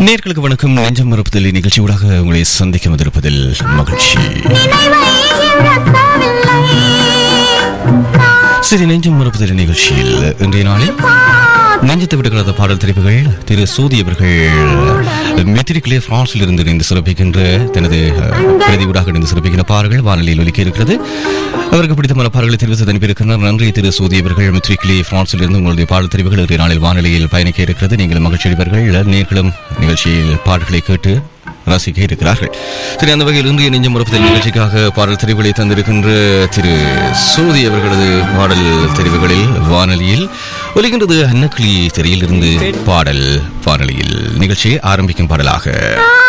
நேர்களுக்கு வணக்கம் நெஞ்சம் மறுப்பதில் நிகழ்ச்சியூடாக உங்களை சந்திக்க வந்திருப்பதில் மகிழ்ச்சி சரி நெஞ்சம் மறுப்பதில் நிகழ்ச்சியில் இன்றைய நாளில் நெஞ்சத்தை விடுகிறத பாடல் தெரிவுகள் திரு சூதி அவர்கள் மெத்திரிக்கிலே பிரான்சில் இருந்து இணைந்து சிறப்பிக்கின்ற தனது அஹ், பிரதியூடாக இணைந்து சிறப்பிக்கின்ற பாடல்கள் வானொலியில் ஒலிக்க இருக்கிறது அவருக்கு பிடித்தமான பாடல்களை தெரிவு செய்து அனுப்பியிருக்கிறார் நன்றி திரு சூதி அவர்கள் மெட்ரிக்கிலே பிரான்சில் இருந்து உங்களுடைய பாடல் தெரிவுகள் இன்றைய நாளில் வானொலியில் பயணிக்க இருக்கிறது நீங்கள் மகிழ்ச்சி அடைவீர்கள் நேர்களும் நிகழ்ச்சியில் பாடல்களை கேட்டு ரசிக்க இருக்கிறார்கள் சரி அந்த வகையில் இன்றைய நெஞ்சம் உறப்புதல் நிகழ்ச்சிக்காக பாடல் தெரிவுகளை தந்திருக்கின்ற திரு சூதி அவர்களது பாடல் தெரிவுகளில் வானொலியில் ஒலிக்கின்றது அன்னக்கிளி திரையிலிருந்து பாடல் வானொலியில் நிகழ்ச்சியை ஆரம்பிக்கும் பாடலாக